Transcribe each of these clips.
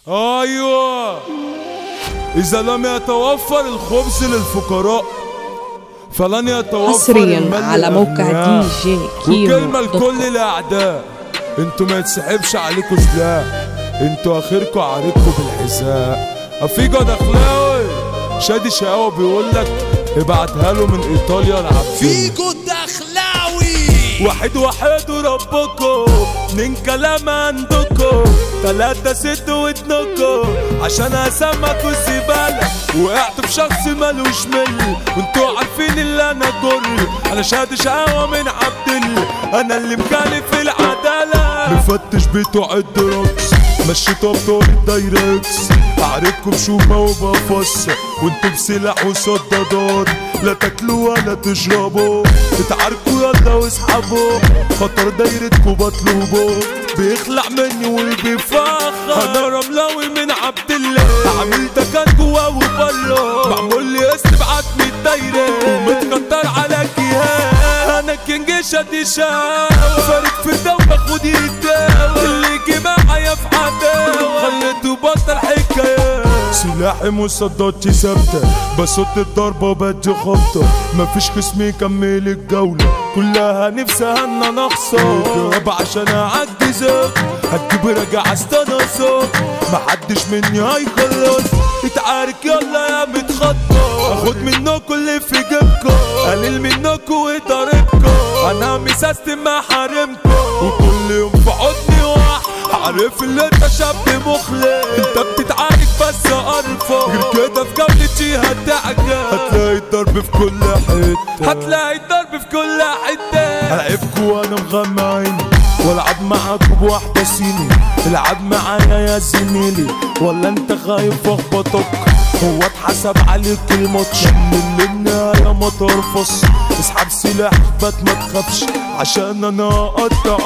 ايوه اذا لم يتوفر الخبز للفقراء فلن يتوفر حصرياً المال على موقع للأغنياء. دي جي كيمو وكلمة دوت كوم. لكل الاعداء انتوا ما يتسحبش عليكوا سلاح انتوا اخركوا عليكوا بالحذاء افيجو دخلاوي شادي شقاوة بيقول لك ابعتها له من ايطاليا العبد فيجو الدخلاوي واحد واحد وربكو اتنين كلام عندكو تلاتة ست ودنكو عشان اسمك والزبالة وقعت في شخص ملوش مل وانتوا عارفين اللي انا جري انا شاد شقاوة من عبد الله انا اللي مخالف العدالة مفتش بتوع الدروكس مشيتوا بتوع الدايركس اعرفكم بشومة وبفص وانتوا بسلاح وصدادات لا تاكلوا ولا تشربوا اتعاركوا يلا واسحبوا خطر دايرتكوا بطلبوا بيخلع مني وبيفخر انا رملاوي من عبد الله عامل ده كان جوا وبره معمول لي استبعاد من الدايره ومتكتر على جهاز انا كينج شادي شاو فارق في الدولة خد الدواء اللي يجي معايا في عداوة خليته بطل حكايات سلاحي مصداتي ثابتة بصد الضربة بدي خبطة مفيش خصم يكمل الجولة كلها نفسها ان انا اخسر اضرب عشان اعجزك هتجيب راجع استنصك محدش مني هيخلص اتعارك يلا يا متخطى اخد منكم اللي في جيبكم قليل منكم وضربكم انا مسستم محارمكم وكل يوم في حضني واحد عارف اللي انت شاب مخلص انت بتتعارك بس قرفة غير كده في جولتي هتعجب هتلاقي الضرب في كل حتة هتلاقي الضرب في كل حتة هلعبكوا وانا مغمى عيني والعب معاكوا بواحدة سيني العب معايا يا زميلي ولا انت خايف اخبطك هو اتحسب عليك الماتش من النهاية ما ترفص اسحب سلاح بات ما تخافش عشان انا اقطع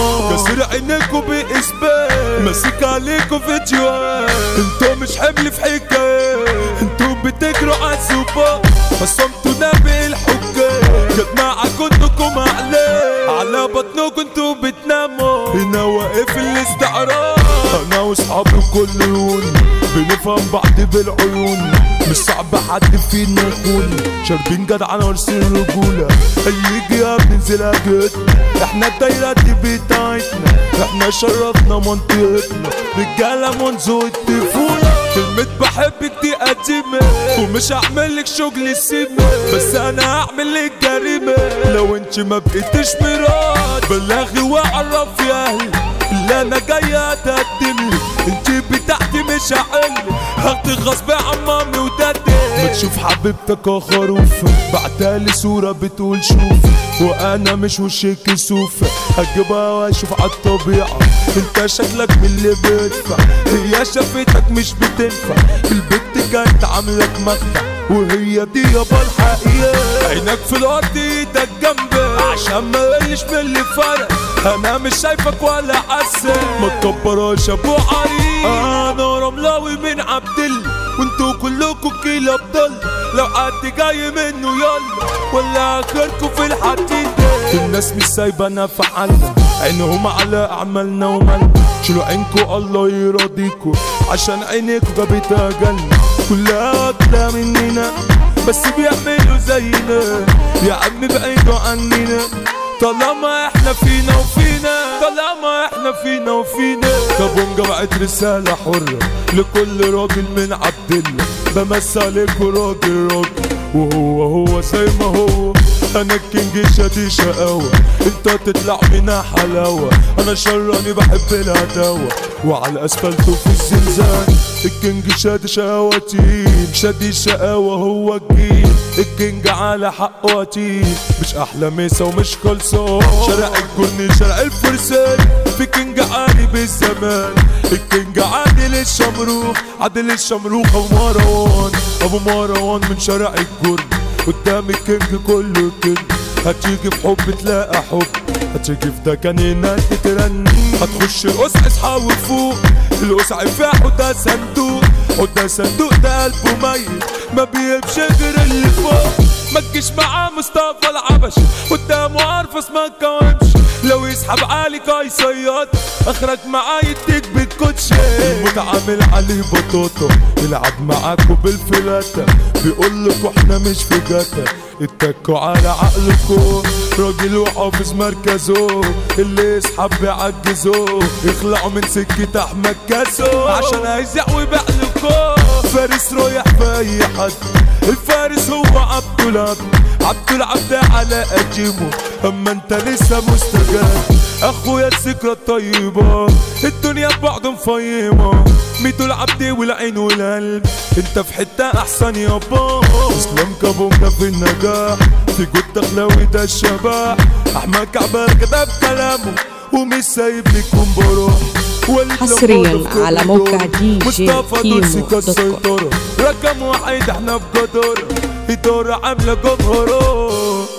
كسر عينيكوا باثبات ماسك عليكوا فيديوهات انتوا مش حمل في حكاية انتوا بتجروا على السوبر خصمتوا نبي الحكام جت معاكوا انكم عليه على بطنكم انتوا بتناموا هنا واقف الاستعراض انا واصحابي كل يوم بنفهم بعض بالعيون مش صعب حد فينا يكون شاربين جدعانة ورث الرجولة هيجي يا بننزل اجتنا احنا الدايرة دي بتاعتنا احنا شرفنا منطقتنا رجالة منذ الطفولة كلمة بحبك دي قديمة ومش هعمل لك شغل السيمة بس انا هعمل لك جريمة لو انت ما بقيتش مراد بلغي واعرف يا اهلي اللي انا جاي اتقدم لك انت بتاعتي مش هحل هاخدك غصب عن مامي ودادي ما تشوف حبيبتك يا خروف بعتالي صورة بتقول شوف وانا مش وشك كسوف هجيبها واشوف عالطبيعة انت شكلك من اللي بيدفع هي شافتك مش بتنفع البت كانت عاملك مخدع وهي دي يابا الحقيقة عينك في الارض ايدك جنبي عشان ما قلش من اللي فرق انا مش شايفك ولا حاسس ما تكبرهاش ابو عريس انا رملاوي من عبد الله وانتوا كلكوا كيل ابطال لو حد جاي منه يلا ولا اخركوا في الحديد الناس مش سايبانا في حالنا عينهم على اعمالنا ومالنا شيلوا عينكوا الله يرضيكوا عشان عينيكوا جابت اجلنا كلها اكلة مننا بس بيعملوا زينا يا عم بعيدوا عننا طالما احنا فينا وفينا طالما احنا فينا وفينا كابونجا بعت رسالة حرة لكل راجل من عبد الله بمس عليكوا راجل راجل وهو هو زي ما هو انا الكينج شادي شقاوة انت تطلع منها حلاوة انا شراني بحب الهداوة وعلى الاسفلت وفي الزنزان الكينج شادي شقاوة تيم شادي شقاوة هو الجيل الكينج على حقه تيم مش احلى مسا ومش خلصان شارع الجن شارع الفرسان في كينج عالي بالزمان الكينج عادل الشمروخ عادل الشمروخ ابو مروان ابو مروان من شارع الجن قدام الكينج كله كينج هتيجي في حب تلاقى حب هتيجي في ده كان هناك ترن هتخش القصع اصحى وفوق القصع فيها حدا صندوق حدا صندوق ده قلبه ميت ما بيبش غير اللي فوق ما تجيش معاه مصطفى العبش قدامه عارفه اسمك كوامش لو يسحب عليك هيصيط اخرك معاه يديك بالك الكوتشي متعامل عليه بطاطا يلعب معاكوا بالفلاتة بيقول لكوا احنا مش في جاتا اتكوا على عقلكوا راجل وحافظ مركزه اللي يسحب بيعجزه يخلعوا من سكة احمد كاسو عشان هيزع ويبيع لكوا فارس رايح في اي حد الفارس هو عبد العبد عبد العبد على قديمه اما انت لسه مستجد اخويا الذكرى الطيبة الدنيا ببعض مفيمة ميتو العبد والعين والقلب انت في حتة احسن يابا اسلام كابونا في النجاح في جود دخلاوي ده الشبح احمد كعبة كتب كلامه ومش سايب لكم بروح وليد حصرياً لما في على كوريدور. موقع دي جي مصطفى كيمو دوسي دوت كوم. كالسيطرة رقم واحد احنا في جدارة إدارة عاملة جمهورة